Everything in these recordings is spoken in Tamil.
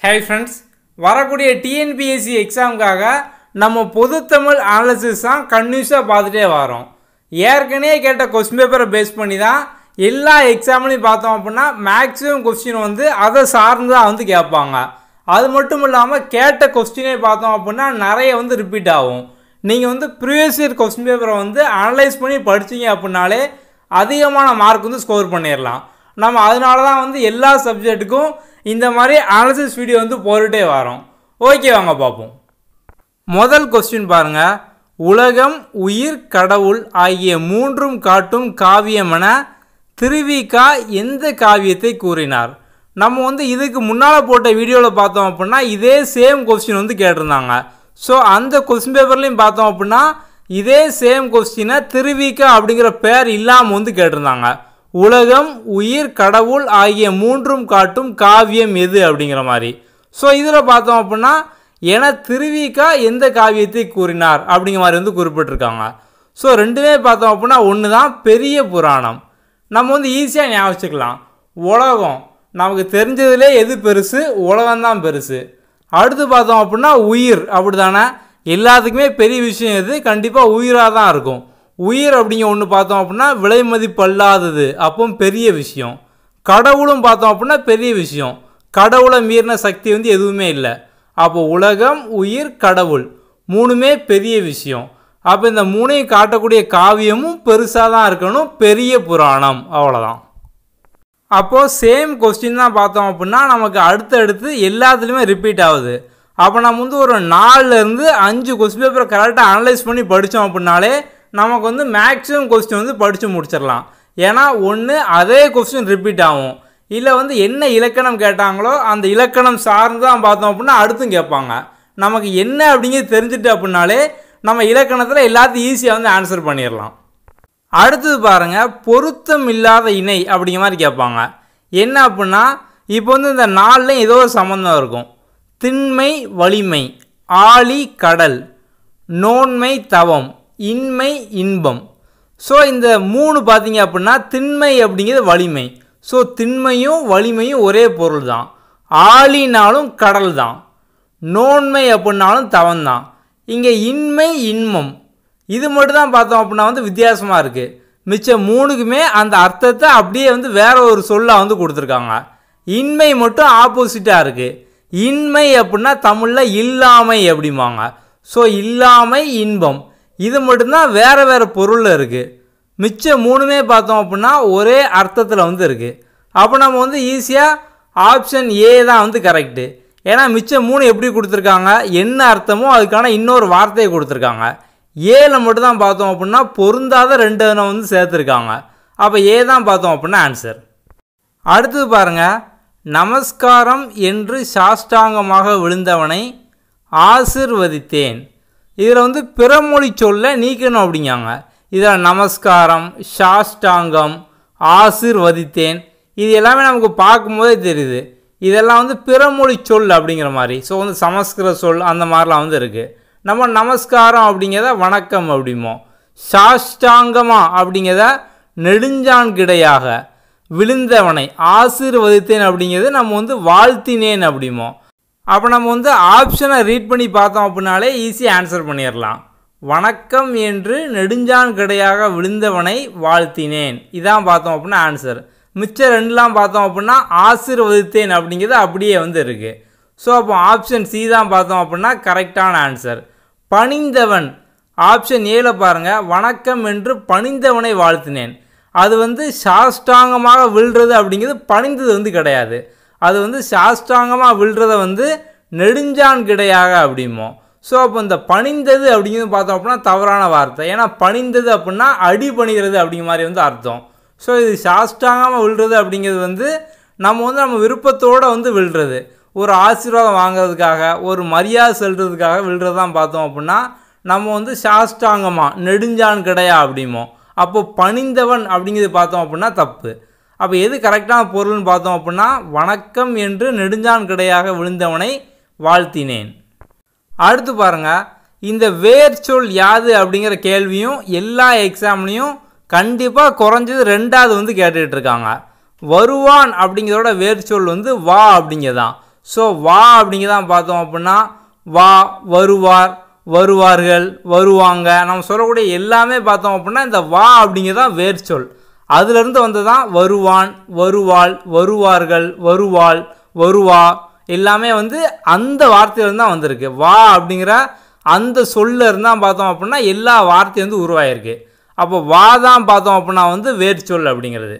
ஹே ஃப்ரெண்ட்ஸ் வரக்கூடிய டிஎன்பிஎஸ்சி எக்ஸாமுக்காக நம்ம பொதுத்தமிழ் அனாலிசிஸ் தான் கன்யூஸாக பார்த்துட்டே வரோம் ஏற்கனவே கேட்ட கொஸ்டின் பேப்பரை பேஸ் பண்ணி தான் எல்லா எக்ஸாம்லையும் பார்த்தோம் அப்படின்னா மேக்ஸிமம் கொஸ்டின் வந்து அதை சார்ந்து தான் வந்து கேட்பாங்க அது மட்டும் இல்லாமல் கேட்ட கொஸ்டினே பார்த்தோம் அப்படின்னா நிறைய வந்து ரிப்பீட் ஆகும் நீங்கள் வந்து ப்ரீவியஸ் இயர் கொஸ்டின் பேப்பரை வந்து அனலைஸ் பண்ணி படிச்சீங்க அப்படின்னாலே அதிகமான மார்க் வந்து ஸ்கோர் பண்ணிடலாம் நம்ம அதனால தான் வந்து எல்லா சப்ஜெக்ட்டுக்கும் இந்த மாதிரி அனாலிசிஸ் வீடியோ வந்து போட்டுட்டே வரோம் ஓகே வாங்க பார்ப்போம் முதல் கொஸ்டின் பாருங்க உலகம் உயிர் கடவுள் ஆகிய மூன்றும் காட்டும் காவியமென திருவிகா எந்த காவியத்தை கூறினார் நம்ம வந்து இதுக்கு முன்னால் போட்ட வீடியோவில் பார்த்தோம் அப்படின்னா இதே சேம் கொஸ்டின் வந்து கேட்டிருந்தாங்க ஸோ அந்த கொஸ்டின் பேப்பர்லையும் பார்த்தோம் அப்படின்னா இதே சேம் கொஸ்டினை திருவிகா அப்படிங்கிற பேர் இல்லாமல் வந்து கேட்டிருந்தாங்க உலகம் உயிர் கடவுள் ஆகிய மூன்றும் காட்டும் காவியம் எது அப்படிங்கிற மாதிரி ஸோ இதில் பார்த்தோம் அப்படின்னா என திருவிக்கா எந்த காவியத்தை கூறினார் அப்படிங்கிற மாதிரி வந்து குறிப்பிட்டிருக்காங்க ஸோ ரெண்டுமே பார்த்தோம் அப்படின்னா ஒன்று தான் பெரிய புராணம் நம்ம வந்து ஈஸியாக ஞாபகம் வச்சுக்கலாம் உலகம் நமக்கு தெரிஞ்சதுலே எது பெருசு உலகம்தான் பெருசு அடுத்து பார்த்தோம் அப்படின்னா உயிர் அப்படி தானே எல்லாத்துக்குமே பெரிய விஷயம் எது கண்டிப்பாக உயிராக தான் இருக்கும் உயிர் அப்படிங்க ஒன்று பார்த்தோம் அப்படின்னா விலை மதிப்பல்லாதது அப்போ பெரிய விஷயம் கடவுளும் பார்த்தோம் அப்படின்னா பெரிய விஷயம் கடவுளை மீறின சக்தி வந்து எதுவுமே இல்லை அப்போ உலகம் உயிர் கடவுள் மூணுமே பெரிய விஷயம் அப்போ இந்த மூணையும் காட்டக்கூடிய காவியமும் பெருசாக தான் இருக்கணும் பெரிய புராணம் அவ்வளோதான் அப்போது சேம் கொஸ்டின் தான் பார்த்தோம் அப்படின்னா நமக்கு அடுத்தடுத்து எல்லாத்துலேயுமே ரிப்பீட் ஆகுது அப்போ நம்ம வந்து ஒரு நாலுலேருந்து அஞ்சு கொஸ்டின் பேப்பரை கரெக்டாக அனலைஸ் பண்ணி படித்தோம் அப்படின்னாலே நமக்கு வந்து மேக்ஸிமம் கொஸ்டின் வந்து படித்து முடிச்சிடலாம் ஏன்னா ஒன்று அதே கொஸ்டின் ரிப்பீட் ஆகும் இல்லை வந்து என்ன இலக்கணம் கேட்டாங்களோ அந்த இலக்கணம் சார்ந்து தான் பார்த்தோம் அப்படின்னா அடுத்தும் கேட்பாங்க நமக்கு என்ன அப்படிங்கிறது தெரிஞ்சுட்டு அப்படின்னாலே நம்ம இலக்கணத்தில் எல்லாத்தையும் ஈஸியாக வந்து ஆன்சர் பண்ணிடலாம் அடுத்தது பாருங்கள் பொருத்தம் இல்லாத இணை அப்படிங்கிற மாதிரி கேட்பாங்க என்ன அப்படின்னா இப்போ வந்து இந்த நாளில் ஏதோ ஒரு சம்மந்தம் இருக்கும் திண்மை வலிமை ஆழி கடல் நோன்மை தவம் இன்மை இன்பம் ஸோ இந்த மூணு பார்த்தீங்க அப்படின்னா திண்மை அப்படிங்கிறது வலிமை ஸோ திண்மையும் வலிமையும் ஒரே பொருள் தான் ஆழினாலும் கடல் தான் நோன்மை அப்படின்னாலும் தவம் தான் இங்கே இன்மை இன்பம் இது மட்டும் தான் பார்த்தோம் அப்படின்னா வந்து வித்தியாசமாக இருக்குது மிச்சம் மூணுக்குமே அந்த அர்த்தத்தை அப்படியே வந்து வேற ஒரு சொல்லாக வந்து கொடுத்துருக்காங்க இன்மை மட்டும் ஆப்போசிட்டாக இருக்குது இன்மை அப்படின்னா தமிழில் இல்லாமை அப்படிம்பாங்க ஸோ இல்லாமை இன்பம் இது மட்டும்தான் வேறு வேறு பொருளில் இருக்குது மிச்சம் மூணுமே பார்த்தோம் அப்படின்னா ஒரே அர்த்தத்தில் வந்து இருக்குது அப்போ நம்ம வந்து ஈஸியாக ஆப்ஷன் ஏ தான் வந்து கரெக்டு ஏன்னா மிச்சம் மூணு எப்படி கொடுத்துருக்காங்க என்ன அர்த்தமோ அதுக்கான இன்னொரு வார்த்தையை கொடுத்துருக்காங்க ஏல மட்டும் தான் பார்த்தோம் அப்படின்னா பொருந்தாத ரெண்டு இனம் வந்து சேர்த்துருக்காங்க அப்போ ஏ தான் பார்த்தோம் அப்படின்னா ஆன்சர் அடுத்தது பாருங்கள் நமஸ்காரம் என்று சாஷ்டாங்கமாக விழுந்தவனை ஆசிர்வதித்தேன் இதில் வந்து பிறமொழி சொல்ல நீக்கணும் அப்படிங்காங்க இதில் நமஸ்காரம் சாஷ்டாங்கம் ஆசிர்வதித்தேன் இது எல்லாமே நமக்கு பார்க்கும்போதே தெரியுது இதெல்லாம் வந்து பிறமொழி சொல் அப்படிங்கிற மாதிரி ஸோ வந்து சமஸ்கிருத சொல் அந்த மாதிரிலாம் வந்து இருக்குது நம்ம நமஸ்காரம் அப்படிங்கிறத வணக்கம் அப்படிமோ சாஷ்டாங்கமா அப்படிங்கிறத நெடுஞ்சான் கிடையாக விழுந்தவனை ஆசீர்வதித்தேன் அப்படிங்கிறது நம்ம வந்து வாழ்த்தினேன் அப்படிமோ அப்போ நம்ம வந்து ஆப்ஷனை ரீட் பண்ணி பார்த்தோம் அப்படின்னாலே ஈஸியாக ஆன்சர் பண்ணிடலாம் வணக்கம் என்று நெடுஞ்சான் கிடையாக விழுந்தவனை வாழ்த்தினேன் இதான் பார்த்தோம் அப்படின்னா ஆன்சர் மிச்சம் ரெண்டுலாம் பார்த்தோம் அப்படின்னா ஆசீர்வதித்தேன் அப்படிங்கிறது அப்படியே வந்து இருக்குது ஸோ அப்போ ஆப்ஷன் சி தான் பார்த்தோம் அப்படின்னா கரெக்டான ஆன்சர் பணிந்தவன் ஆப்ஷன் ஏல பாருங்கள் வணக்கம் என்று பணிந்தவனை வாழ்த்தினேன் அது வந்து சாஷ்டாங்கமாக விழுறது அப்படிங்கிறது பணிந்தது வந்து கிடையாது அது வந்து சாஷ்டாங்கமாக விழுறத வந்து நெடுஞ்சான் கிடையாக அப்படிமோ ஸோ அப்போ இந்த பணிந்தது அப்படிங்கிறது பார்த்தோம் அப்படின்னா தவறான வார்த்தை ஏன்னா பணிந்தது அப்படின்னா அடி பணிகிறது அப்படிங்கிற மாதிரி வந்து அர்த்தம் ஸோ இது சாஷ்டாங்கமாக விழுறது அப்படிங்கிறது வந்து நம்ம வந்து நம்ம விருப்பத்தோடு வந்து விழுறது ஒரு ஆசீர்வாதம் வாங்குறதுக்காக ஒரு மரியாதை செலுறதுக்காக விழுறது தான் பார்த்தோம் அப்படின்னா நம்ம வந்து சாஷ்டாங்கமாக நெடுஞ்சான் கிடையா அப்படிமோ அப்போ பணிந்தவன் அப்படிங்கிறது பார்த்தோம் அப்படின்னா தப்பு அப்போ எது கரெக்டான பொருள்னு பார்த்தோம் அப்படின்னா வணக்கம் என்று நெடுஞ்சான் கிடையாக விழுந்தவனை வாழ்த்தினேன் அடுத்து பாருங்கள் இந்த வேர் சொல் யாது அப்படிங்கிற கேள்வியும் எல்லா எக்ஸாம்லேயும் கண்டிப்பாக குறைஞ்சது ரெண்டாவது வந்து கேட்டுட்டு இருக்காங்க வருவான் அப்படிங்கிறதோட வேர் சொல் வந்து வா அப்படிங்கிறதான் ஸோ வா அப்படிங்கதான் பார்த்தோம் அப்படின்னா வா வருவார் வருவார்கள் வருவாங்க நம்ம சொல்லக்கூடிய எல்லாமே பார்த்தோம் அப்படின்னா இந்த வா அப்படிங்கிறதான் வேர்ச்சொல் அதுலேருந்து வந்து தான் வருவான் வருவாள் வருவார்கள் வருவாள் வருவா எல்லாமே வந்து அந்த வார்த்தையிலேருந்து தான் வந்திருக்கு வா அப்படிங்கிற அந்த சொல்ல இருந்தால் பார்த்தோம் அப்படின்னா எல்லா வார்த்தையும் வந்து உருவாயிருக்கு அப்போ வா தான் பார்த்தோம் அப்படின்னா வந்து வேர்ச்சொல் அப்படிங்கிறது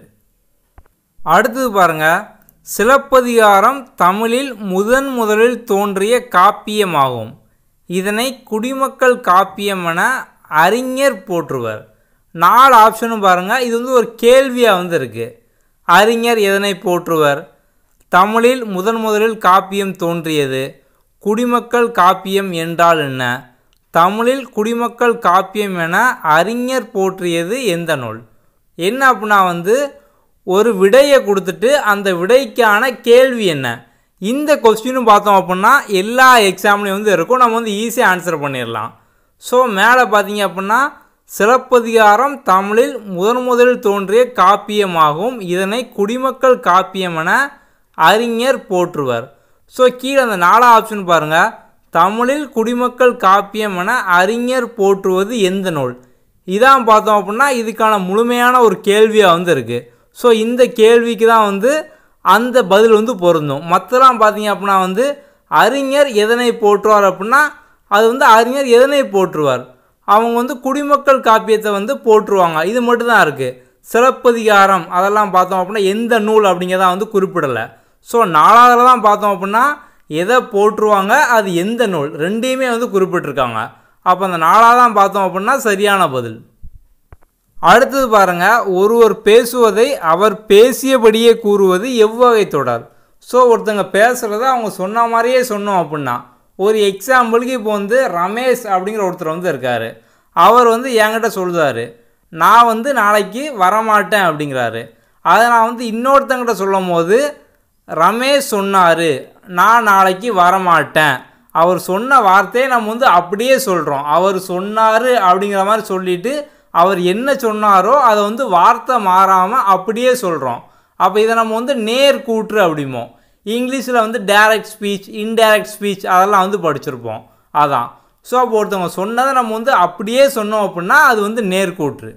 அடுத்தது பாருங்க சிலப்பதிகாரம் தமிழில் முதன் முதலில் தோன்றிய காப்பியமாகும் இதனை குடிமக்கள் காப்பியம் என அறிஞர் போற்றுவர் நாலு ஆப்ஷனும் பாருங்கள் இது வந்து ஒரு கேள்வியாக வந்து இருக்குது அறிஞர் எதனை போற்றுவர் தமிழில் முதன் முதலில் காப்பியம் தோன்றியது குடிமக்கள் காப்பியம் என்றால் என்ன தமிழில் குடிமக்கள் காப்பியம் என அறிஞர் போற்றியது எந்த நூல் என்ன அப்படின்னா வந்து ஒரு விடையை கொடுத்துட்டு அந்த விடைக்கான கேள்வி என்ன இந்த கொஸ்டினும் பார்த்தோம் அப்படின்னா எல்லா எக்ஸாம்லேயும் வந்து இருக்கும் நம்ம வந்து ஈஸியாக ஆன்சர் பண்ணிடலாம் ஸோ மேலே பார்த்தீங்க அப்படின்னா சிலப்பதிகாரம் தமிழில் முதன் முதலில் தோன்றிய காப்பியமாகும் இதனை குடிமக்கள் காப்பியம் என அறிஞர் போற்றுவர் ஸோ கீழே அந்த நாலாம் ஆப்ஷன் பாருங்கள் தமிழில் குடிமக்கள் காப்பியம் என அறிஞர் போற்றுவது எந்த நூல் இதான் பார்த்தோம் அப்படின்னா இதுக்கான முழுமையான ஒரு கேள்வியாக வந்து இருக்குது ஸோ இந்த கேள்விக்கு தான் வந்து அந்த பதில் வந்து பொருந்தும் மற்றலாம் பார்த்தீங்க அப்படின்னா வந்து அறிஞர் எதனை போற்றுவார் அப்படின்னா அது வந்து அறிஞர் எதனை போற்றுவார் அவங்க வந்து குடிமக்கள் காப்பியத்தை வந்து போற்றுவாங்க இது மட்டும்தான் இருக்குது சிலப்பதிகாரம் அதெல்லாம் பார்த்தோம் அப்படின்னா எந்த நூல் அப்படிங்கிறத வந்து குறிப்பிடலை ஸோ நாலாவதுல தான் பார்த்தோம் அப்படின்னா எதை போற்றுவாங்க அது எந்த நூல் ரெண்டையுமே வந்து குறிப்பிட்டிருக்காங்க அப்போ அந்த நாலாவதான் பார்த்தோம் அப்படின்னா சரியான பதில் அடுத்தது பாருங்க ஒருவர் பேசுவதை அவர் பேசியபடியே கூறுவது எவ்வகை தொடர் ஸோ ஒருத்தங்க பேசுகிறத அவங்க சொன்ன மாதிரியே சொன்னோம் அப்படின்னா ஒரு எக்ஸாம்பிளுக்கு இப்போ வந்து ரமேஷ் அப்படிங்கிற ஒருத்தர் வந்து இருக்கார் அவர் வந்து என்கிட்ட சொல்லுதாரு நான் வந்து நாளைக்கு வரமாட்டேன் அப்படிங்கிறாரு அதை நான் வந்து இன்னொருத்தங்கிட்ட சொல்லும் போது ரமேஷ் சொன்னார் நான் நாளைக்கு வரமாட்டேன் அவர் சொன்ன வார்த்தையை நம்ம வந்து அப்படியே சொல்கிறோம் அவர் சொன்னார் அப்படிங்கிற மாதிரி சொல்லிட்டு அவர் என்ன சொன்னாரோ அதை வந்து வார்த்தை மாறாமல் அப்படியே சொல்கிறோம் அப்போ இதை நம்ம வந்து நேர் கூற்று அப்படிமோ இங்கிலீஷில் வந்து டைரக்ட் ஸ்பீச் இன்டைரக்ட் ஸ்பீச் அதெல்லாம் வந்து படிச்சிருப்போம் அதான் ஸோ அப்போ ஒருத்தவங்க சொன்னதை நம்ம வந்து அப்படியே சொன்னோம் அப்படின்னா அது வந்து நேர்கூற்று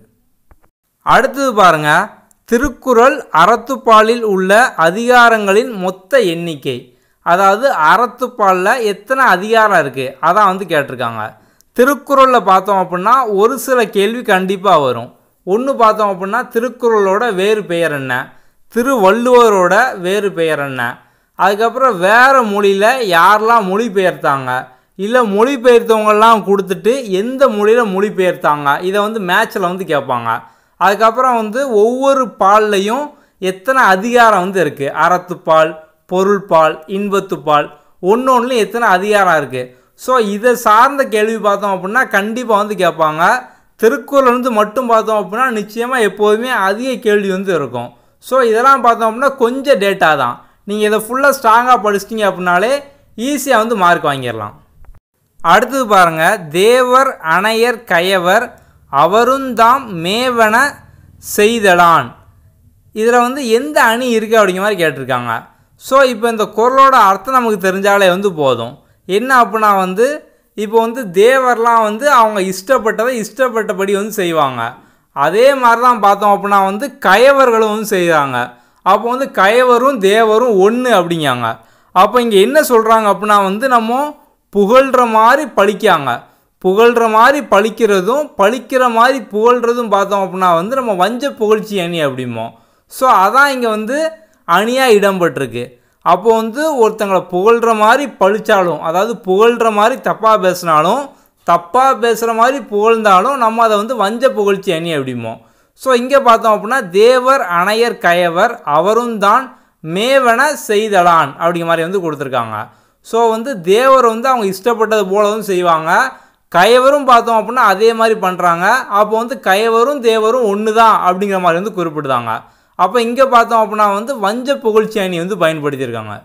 அடுத்தது பாருங்க திருக்குறள் அறத்துப்பாலில் உள்ள அதிகாரங்களின் மொத்த எண்ணிக்கை அதாவது அறத்துப்பாலில் எத்தனை அதிகாரம் இருக்குது அதான் வந்து கேட்டிருக்காங்க திருக்குறளில் பார்த்தோம் அப்படின்னா ஒரு சில கேள்வி கண்டிப்பாக வரும் ஒன்று பார்த்தோம் அப்படின்னா திருக்குறளோட வேறு பெயர் என்ன திருவள்ளுவரோட வேறு பெயர் என்ன அதுக்கப்புறம் வேறு மொழியில் யாரெல்லாம் மொழிபெயர்த்தாங்க இல்லை மொழிபெயர்த்தவங்கெல்லாம் கொடுத்துட்டு எந்த மொழியில் மொழிபெயர்த்தாங்க இதை வந்து மேட்ச்சில் வந்து கேட்பாங்க அதுக்கப்புறம் வந்து ஒவ்வொரு பால்லையும் எத்தனை அதிகாரம் வந்து இருக்குது அறத்துப்பால் பொருள்பால் இன்பத்துப்பால் ஒன்று ஒன்றுலையும் எத்தனை அதிகாரம் இருக்குது ஸோ இதை சார்ந்த கேள்வி பார்த்தோம் அப்படின்னா கண்டிப்பாக வந்து கேட்பாங்க திருக்குறள் வந்து மட்டும் பார்த்தோம் அப்படின்னா நிச்சயமாக எப்போதுமே அதிக கேள்வி வந்து இருக்கும் ஸோ இதெல்லாம் பார்த்தோம் அப்படின்னா கொஞ்சம் டேட்டா தான் நீங்கள் இதை ஃபுல்லாக ஸ்ட்ராங்காக படிச்சிட்டிங்க அப்படின்னாலே ஈஸியாக வந்து மார்க் வாங்கிடலாம் அடுத்தது பாருங்கள் தேவர் அணையர் கயவர் அவருந்தாம் மேவன செய்தலான் இதில் வந்து எந்த அணி இருக்குது அப்படிங்கிற மாதிரி கேட்டிருக்காங்க ஸோ இப்போ இந்த குரலோட அர்த்தம் நமக்கு தெரிஞ்சாலே வந்து போதும் என்ன அப்படின்னா வந்து இப்போ வந்து தேவர்லாம் வந்து அவங்க இஷ்டப்பட்டதை இஷ்டப்பட்டபடி வந்து செய்வாங்க அதே மாதிரி தான் பார்த்தோம் அப்படின்னா வந்து கயவர்களும் வந்து செய்கிறாங்க அப்போ வந்து கயவரும் தேவரும் ஒன்று அப்படிங்காங்க அப்போ இங்கே என்ன சொல்கிறாங்க அப்படின்னா வந்து நம்ம புகழ்கிற மாதிரி பழிக்காங்க புகழ்கிற மாதிரி பழிக்கிறதும் பழிக்கிற மாதிரி புகழ்கிறதும் பார்த்தோம் அப்படின்னா வந்து நம்ம வஞ்ச புகழ்ச்சி அணி அப்படிமோ ஸோ அதான் இங்கே வந்து அணியாக இடம்பெற்றிருக்கு அப்போ வந்து ஒருத்தங்களை புகழ்கிற மாதிரி பழிச்சாலும் அதாவது புகழ்கிற மாதிரி தப்பாக பேசினாலும் தப்பாக பேசுகிற மாதிரி புகழ்ந்தாலும் நம்ம அதை வந்து வஞ்ச புகழ்ச்சி அணி அப்படிமோ ஸோ இங்கே பார்த்தோம் அப்படின்னா தேவர் அணையர் கயவர் அவரும் தான் மேவன செய்தலான் அப்படிங்கிற மாதிரி வந்து கொடுத்துருக்காங்க ஸோ வந்து தேவர் வந்து அவங்க இஷ்டப்பட்டது போலவும் செய்வாங்க கயவரும் பார்த்தோம் அப்படின்னா அதே மாதிரி பண்ணுறாங்க அப்போ வந்து கயவரும் தேவரும் ஒன்று தான் அப்படிங்கிற மாதிரி வந்து குறிப்பிடுதாங்க அப்போ இங்கே பார்த்தோம் அப்படின்னா வந்து வஞ்ச புகழ்ச்சி அணி வந்து பயன்படுத்தியிருக்காங்க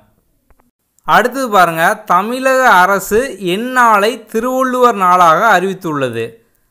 அடுத்தது பாருங்க தமிழக அரசு எந்நாளை திருவள்ளுவர் நாளாக அறிவித்துள்ளது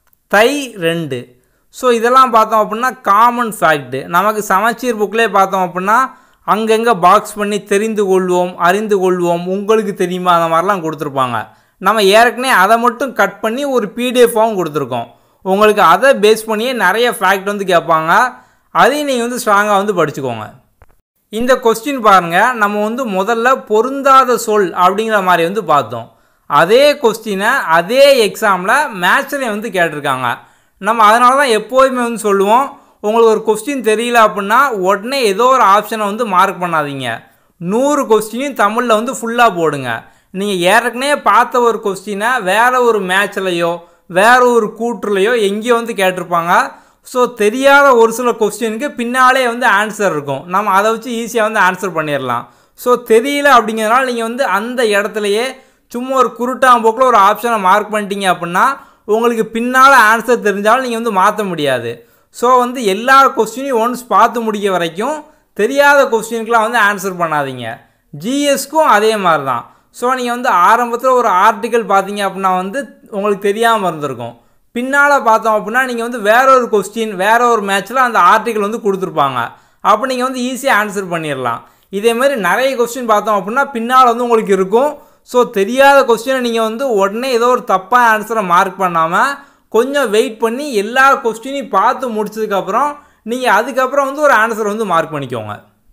தை ரெண்டு ஸோ இதெல்லாம் பார்த்தோம் அப்படின்னா காமன் ஃபேக்ட்டு நமக்கு சமச்சீர் புக்லேயே பார்த்தோம் அப்படின்னா அங்கங்கே பாக்ஸ் பண்ணி தெரிந்து கொள்வோம் அறிந்து கொள்வோம் உங்களுக்கு தெரியுமா அந்த மாதிரிலாம் கொடுத்துருப்பாங்க நம்ம ஏற்கனவே அதை மட்டும் கட் பண்ணி ஒரு பிடிஎஃபாகவும் கொடுத்துருக்கோம் உங்களுக்கு அதை பேஸ் பண்ணியே நிறைய ஃபேக்ட் வந்து கேட்பாங்க அதையும் நீங்கள் வந்து ஸ்ட்ராங்காக வந்து படிச்சுக்கோங்க இந்த கொஸ்டின் பாருங்கள் நம்ம வந்து முதல்ல பொருந்தாத சொல் அப்படிங்கிற மாதிரி வந்து பார்த்தோம் அதே கொஸ்டினை அதே எக்ஸாமில் மேட்ச்லேயே வந்து கேட்டிருக்காங்க நம்ம அதனால தான் எப்போதுமே வந்து சொல்லுவோம் உங்களுக்கு ஒரு கொஸ்டின் தெரியல அப்படின்னா உடனே ஏதோ ஒரு ஆப்ஷனை வந்து மார்க் பண்ணாதீங்க நூறு கொஸ்டினையும் தமிழில் வந்து ஃபுல்லாக போடுங்க நீங்கள் ஏற்கனவே பார்த்த ஒரு கொஸ்டினை வேறு ஒரு மேட்ச்லையோ வேறு ஒரு கூற்றுலையோ எங்கேயோ வந்து கேட்டிருப்பாங்க ஸோ தெரியாத ஒரு சில கொஸ்டினுக்கு பின்னாலே வந்து ஆன்சர் இருக்கும் நம்ம அதை வச்சு ஈஸியாக வந்து ஆன்சர் பண்ணிடலாம் ஸோ தெரியல அப்படிங்கிறதுனால நீங்கள் வந்து அந்த இடத்துலையே சும்மா ஒரு குருட்டாம்போக்கில் ஒரு ஆப்ஷனை மார்க் பண்ணிட்டீங்க அப்படின்னா உங்களுக்கு பின்னால் ஆன்சர் தெரிஞ்சாலும் நீங்கள் வந்து மாற்ற முடியாது ஸோ வந்து எல்லா கொஸ்டினையும் ஒன்ஸ் பார்த்து முடிக்க வரைக்கும் தெரியாத கொஸ்டினுக்குலாம் வந்து ஆன்சர் பண்ணாதீங்க ஜிஎஸ்க்கும் அதே மாதிரி தான் ஸோ நீங்கள் வந்து ஆரம்பத்தில் ஒரு ஆர்டிக்கல் பார்த்தீங்க அப்படின்னா வந்து உங்களுக்கு தெரியாமல் இருந்திருக்கும் பின்னால் பார்த்தோம் அப்படின்னா நீங்கள் வந்து வேற ஒரு கொஸ்டின் வேற ஒரு மேட்ச்சில் அந்த ஆர்டிக்கல் வந்து கொடுத்துருப்பாங்க அப்போ நீங்கள் வந்து ஈஸியாக ஆன்சர் பண்ணிடலாம் இதேமாரி நிறைய கொஸ்டின் பார்த்தோம் அப்படின்னா பின்னால் வந்து உங்களுக்கு இருக்கும் ஸோ தெரியாத கொஸ்டினை நீங்கள் வந்து உடனே ஏதோ ஒரு தப்பான ஆன்சரை மார்க் பண்ணாமல் கொஞ்சம் வெயிட் பண்ணி எல்லா கொஸ்டினையும் பார்த்து முடிச்சதுக்கப்புறம் நீங்கள் அதுக்கப்புறம் வந்து ஒரு ஆன்சர் வந்து மார்க் பண்ணிக்கோங்க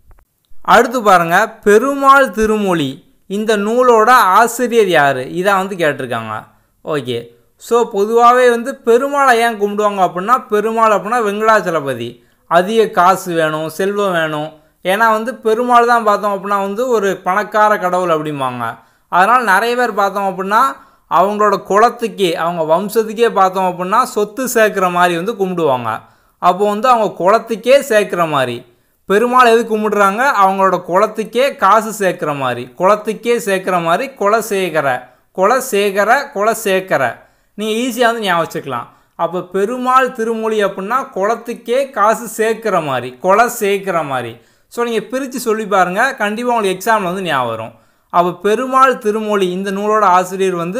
அடுத்து பாருங்கள் பெருமாள் திருமொழி இந்த நூலோட ஆசிரியர் யார் இதான் வந்து கேட்டிருக்காங்க ஓகே ஸோ பொதுவாகவே வந்து பெருமாளை ஏன் கும்பிடுவாங்க அப்படின்னா பெருமாள் அப்படின்னா வெங்கடாச்சலபதி அதிக காசு வேணும் செல்வம் வேணும் ஏன்னா வந்து பெருமாள் தான் பார்த்தோம் அப்படின்னா வந்து ஒரு பணக்கார கடவுள் அப்படிம்பாங்க அதனால் நிறைய பேர் பார்த்தோம் அப்படின்னா அவங்களோட குலத்துக்கே அவங்க வம்சத்துக்கே பார்த்தோம் அப்படின்னா சொத்து சேர்க்குற மாதிரி வந்து கும்பிடுவாங்க அப்போ வந்து அவங்க குலத்துக்கே சேர்க்குற மாதிரி பெருமாள் எது கும்பிடுறாங்க அவங்களோட குலத்துக்கே காசு சேர்க்குற மாதிரி குலத்துக்கே சேர்க்குற மாதிரி குல சேகர குல சேகர குல சேகர நீங்கள் ஈஸியாக வந்து ஞாபகம் வச்சுக்கலாம் அப்போ பெருமாள் திருமொழி அப்படின்னா குளத்துக்கே காசு சேர்க்குற மாதிரி குலை சேர்க்குற மாதிரி ஸோ நீங்கள் பிரித்து சொல்லி பாருங்கள் கண்டிப்பாக உங்களுக்கு எக்ஸாமில் வந்து ஞாபகம் வரும் அப்போ பெருமாள் திருமொழி இந்த நூலோட ஆசிரியர் வந்து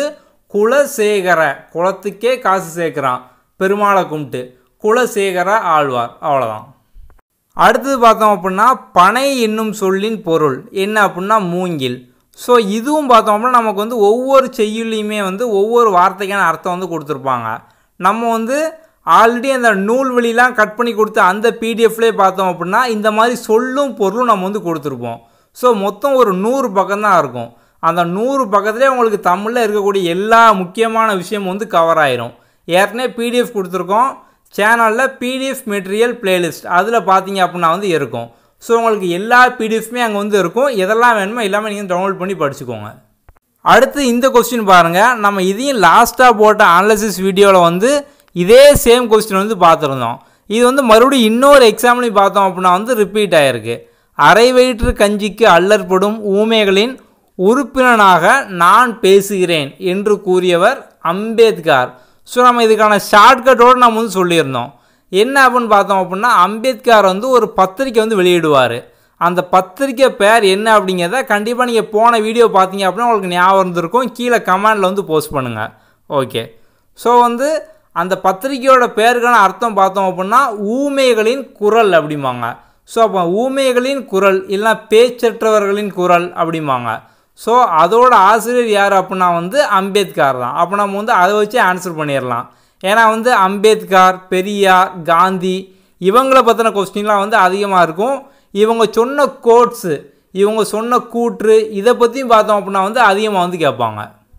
குலசேகர குளத்துக்கே காசு சேர்க்குறான் பெருமாளை கும்பிட்டு குலசேகர ஆழ்வார் அவ்வளோதான் அடுத்தது பார்த்தோம் அப்படின்னா பனை என்னும் சொல்லின் பொருள் என்ன அப்படின்னா மூங்கில் ஸோ இதுவும் பார்த்தோம் அப்படின்னா நமக்கு வந்து ஒவ்வொரு செய்யுள்லையுமே வந்து ஒவ்வொரு வார்த்தைக்கான அர்த்தம் வந்து கொடுத்துருப்பாங்க நம்ம வந்து ஆல்ரெடி அந்த நூல் வழிலாம் கட் பண்ணி கொடுத்து அந்த பிடிஎஃப்லேயே பார்த்தோம் அப்படின்னா இந்த மாதிரி சொல்லும் பொருளும் நம்ம வந்து கொடுத்துருப்போம் ஸோ மொத்தம் ஒரு நூறு பக்கம் தான் இருக்கும் அந்த நூறு பக்கத்துலேயே உங்களுக்கு தமிழில் இருக்கக்கூடிய எல்லா முக்கியமான விஷயமும் வந்து கவர் ஆயிரும் ஏற்கனவே பிடிஎஃப் கொடுத்துருக்கோம் சேனலில் பிடிஎஃப் மெட்டீரியல் பிளேலிஸ்ட் அதில் பார்த்தீங்க அப்படின்னா வந்து இருக்கும் ஸோ உங்களுக்கு எல்லா பிடிஎஃப்மே அங்கே வந்து இருக்கும் எதெல்லாம் வேணுமோ எல்லாமே நீங்கள் டவுன்லோட் பண்ணி படிச்சுக்கோங்க அடுத்து இந்த கொஸ்டின் பாருங்கள் நம்ம இதையும் லாஸ்ட்டாக போட்ட அனாலிசிஸ் வீடியோவில் வந்து இதே சேம் கொஸ்டின் வந்து பார்த்துருந்தோம் இது வந்து மறுபடியும் இன்னொரு எக்ஸாம்லையும் பார்த்தோம் அப்படின்னா வந்து ரிப்பீட் ஆகிருக்கு அரை வயிற்று கஞ்சிக்கு அல்லற்படும் ஊமைகளின் உறுப்பினனாக நான் பேசுகிறேன் என்று கூறியவர் அம்பேத்கர் ஸோ நம்ம இதுக்கான ஷார்ட்கட்டோடு நம்ம வந்து சொல்லியிருந்தோம் என்ன அப்படின்னு பார்த்தோம் அப்படின்னா அம்பேத்கர் வந்து ஒரு பத்திரிக்கை வந்து வெளியிடுவார் அந்த பத்திரிக்கை பேர் என்ன அப்படிங்கிறத கண்டிப்பாக நீங்கள் போன வீடியோ பார்த்தீங்க அப்படின்னா உங்களுக்கு ஞாபகம் இருந்திருக்கும் கீழே கமெண்டில் வந்து போஸ்ட் பண்ணுங்கள் ஓகே ஸோ வந்து அந்த பத்திரிக்கையோட பேருக்கான அர்த்தம் பார்த்தோம் அப்படின்னா ஊமைகளின் குரல் அப்படிம்பாங்க ஸோ அப்போ ஊமைகளின் குரல் இல்லைனா பேச்சற்றவர்களின் குரல் அப்படிம்பாங்க ஸோ அதோட ஆசிரியர் யார் அப்படின்னா வந்து அம்பேத்கர் தான் அப்போ நம்ம வந்து அதை வச்சு ஆன்சர் பண்ணிடலாம் ஏன்னா வந்து அம்பேத்கர் பெரியார் காந்தி இவங்கள பற்றின கொஸ்டின்லாம் வந்து அதிகமாக இருக்கும் இவங்க சொன்ன கோட்ஸு இவங்க சொன்ன கூற்று இதை பற்றியும் பார்த்தோம் அப்படின்னா வந்து அதிகமாக வந்து கேட்பாங்க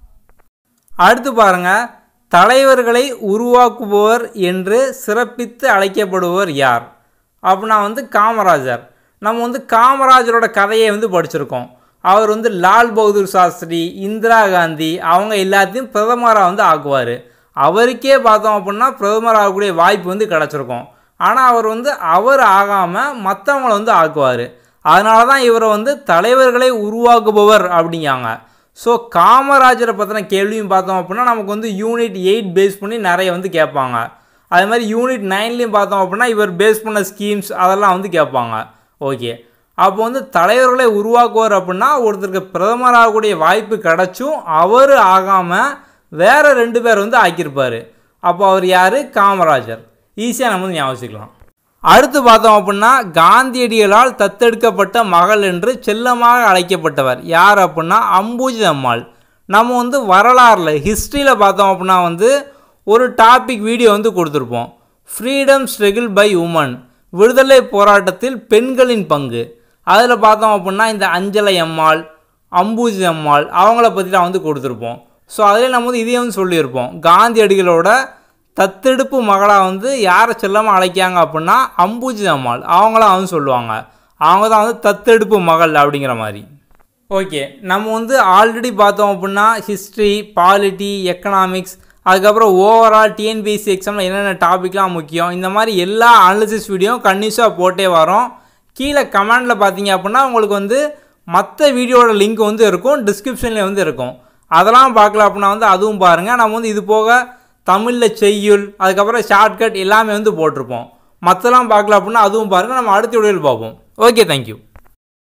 அடுத்து பாருங்கள் தலைவர்களை உருவாக்குபவர் என்று சிறப்பித்து அழைக்கப்படுபவர் யார் அப்படின்னா வந்து காமராஜர் நம்ம வந்து காமராஜரோட கதையை வந்து படிச்சிருக்கோம் அவர் வந்து லால் பகதூர் சாஸ்திரி இந்திரா காந்தி அவங்க எல்லாத்தையும் பிரதமராக வந்து ஆக்குவார் அவருக்கே பார்த்தோம் அப்படின்னா பிரதமர் ஆகக்கூடிய வாய்ப்பு வந்து கிடச்சிருக்கும் ஆனால் அவர் வந்து அவர் ஆகாமல் மற்றவங்கள வந்து ஆக்குவார் அதனால தான் இவரை வந்து தலைவர்களை உருவாக்குபவர் அப்படிங்காங்க ஸோ காமராஜரை பற்றின கேள்வியும் பார்த்தோம் அப்படின்னா நமக்கு வந்து யூனிட் எயிட் பேஸ் பண்ணி நிறைய வந்து கேட்பாங்க அதே மாதிரி யூனிட் நைன்லேயும் பார்த்தோம் அப்படின்னா இவர் பேஸ் பண்ண ஸ்கீம்ஸ் அதெல்லாம் வந்து கேட்பாங்க ஓகே அப்போ வந்து தலைவர்களை உருவாக்குவார் அப்படின்னா ஒருத்தருக்கு பிரதமராகக்கூடிய வாய்ப்பு கிடச்சும் அவர் ஆகாமல் வேறு ரெண்டு பேர் வந்து ஆக்கியிருப்பார் அப்போ அவர் யார் காமராஜர் ஈஸியாக நம்ம வந்து ஞாபகம் வச்சுக்கலாம் அடுத்து பார்த்தோம் அப்படின்னா காந்தியடிகளால் தத்தெடுக்கப்பட்ட மகள் என்று செல்லமாக அழைக்கப்பட்டவர் யார் அப்படின்னா அம்பூஜி அம்மாள் நம்ம வந்து வரலாறில் ஹிஸ்ட்ரியில் பார்த்தோம் அப்படின்னா வந்து ஒரு டாபிக் வீடியோ வந்து கொடுத்துருப்போம் ஃப்ரீடம் ஸ்ட்ரகிள் பை உமன் விடுதலை போராட்டத்தில் பெண்களின் பங்கு அதில் பார்த்தோம் அப்படின்னா இந்த அஞ்சலை அம்மாள் அம்பூஜி அம்மாள் அவங்கள பற்றி தான் வந்து கொடுத்துருப்போம் ஸோ அதில் நம்ம வந்து இதையும் வந்து சொல்லியிருப்போம் காந்தியடிகளோட தத்தெடுப்பு மகளாக வந்து யாரை செல்லாமல் அழைக்காங்க அப்படின்னா அம்பூஜி அம்மாள் அவங்களாம் வந்து சொல்லுவாங்க அவங்க தான் வந்து தத்தெடுப்பு மகள் அப்படிங்கிற மாதிரி ஓகே நம்ம வந்து ஆல்ரெடி பார்த்தோம் அப்படின்னா ஹிஸ்ட்ரி பாலிட்டி எக்கனாமிக்ஸ் அதுக்கப்புறம் ஓவரால் டிஎன்பிஎஸ்சி எக்ஸாமில் என்னென்ன டாபிக்லாம் முக்கியம் இந்த மாதிரி எல்லா அனாலிசிஸ் வீடியோ கன்யூஸாக போட்டே வரோம் கீழே கமெண்டில் பார்த்தீங்க அப்படின்னா உங்களுக்கு வந்து மற்ற வீடியோட லிங்க் வந்து இருக்கும் டிஸ்கிரிப்ஷனில் வந்து இருக்கும் அதெல்லாம் பார்க்கல அப்படின்னா வந்து அதுவும் பாருங்கள் நம்ம வந்து இது போக தமிழில் செய்யுள் அதுக்கப்புறம் ஷார்ட்கட் எல்லாமே வந்து போட்டிருப்போம் மற்றெல்லாம் பார்க்கல அப்படின்னா அதுவும் பாருங்கள் நம்ம அடுத்த வீடியோவில் பார்ப்போம் ஓகே தேங்க்யூ